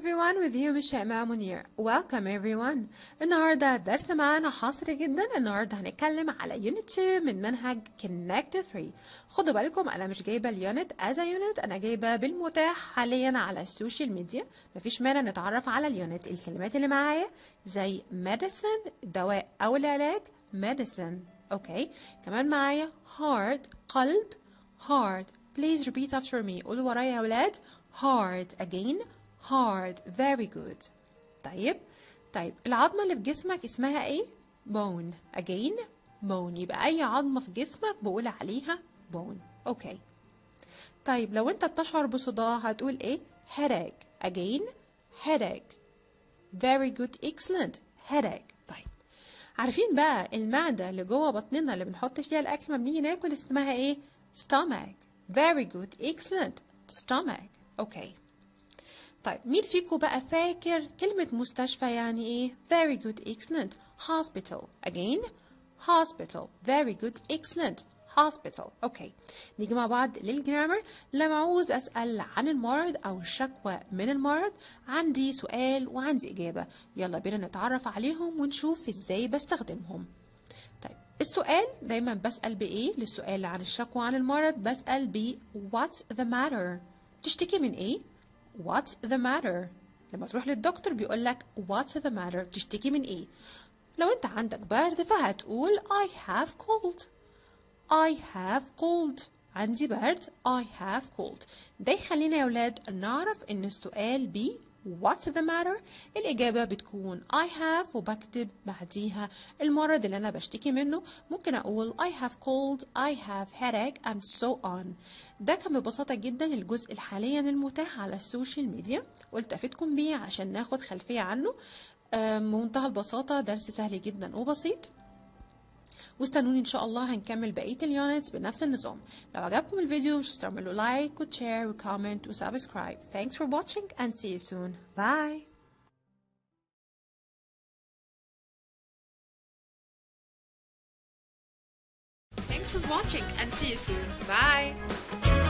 everyone with you مش شيماء منير Welcome everyone النهاردة درس معانا حصري جدا النهاردة هنتكلم على Unit 2 من منهج Connect 3 خدوا بالكم أنا مش جايبة اليونت as a unit أنا جايبة بالمتاح حاليا على السوشيال ميديا مفيش مانع نتعرف على اليونت الكلمات اللي معايا زي medicine دواء أو العلاج medicine أوكي كمان معايا heart قلب heart please repeat after me قولوا ورايا يا ولاد heart again hard very good طيب طيب العظمة اللي في جسمك اسمها ايه bone again bone يبقى اي عظمة في جسمك بقول عليها bone اوكي طيب لو انت بتشعر بصداع هتقول ايه headache again headache very good excellent headache طيب عارفين بقى المعدة اللي جوه بطننا اللي بنحط فيها الأكل ما بنيجي ناكل اسمها ايه stomach very good excellent stomach اوكي طيب مين فيكم بقى فاكر كلمة مستشفى يعني ايه very good excellent hospital again hospital very good excellent hospital اوكي نيجي مع بعض للجرامر لما عاوز اسال عن المرض او الشكوى من المرض عندي سؤال وعندي اجابه يلا بينا نتعرف عليهم ونشوف ازاي بستخدمهم طيب السؤال دايما بسال بايه للسؤال عن الشكوى عن المرض بسال ب what's the matter تشتكي من ايه what's the matter لما تروح للدكتور بيقول لك what's the matter تشتكي من ايه لو انت عندك برد فهتقول I have cold I have cold عندي برد I have cold ده يخلينا يا ولاد نعرف ان السؤال ب what's the matter الإجابة بتكون I have وبكتب بعديها المرض اللي أنا بشتكي منه ممكن أقول I have cold I have headache and so on ده كان ببساطة جدا الجزء حاليا المتاح على السوشيال ميديا قلت أفيدكم بيه عشان ناخد خلفية عنه بمنتهى البساطة درس سهل جدا وبسيط واستنوني ان شاء الله هنكمل بقيه اليونتس بنفس النظام لو عجبكم الفيديو مش تعملوا لايك وشير وكومنت وسبسكرايب thanks for watching and see you soon bye Thanks for watching and see you soon. Bye.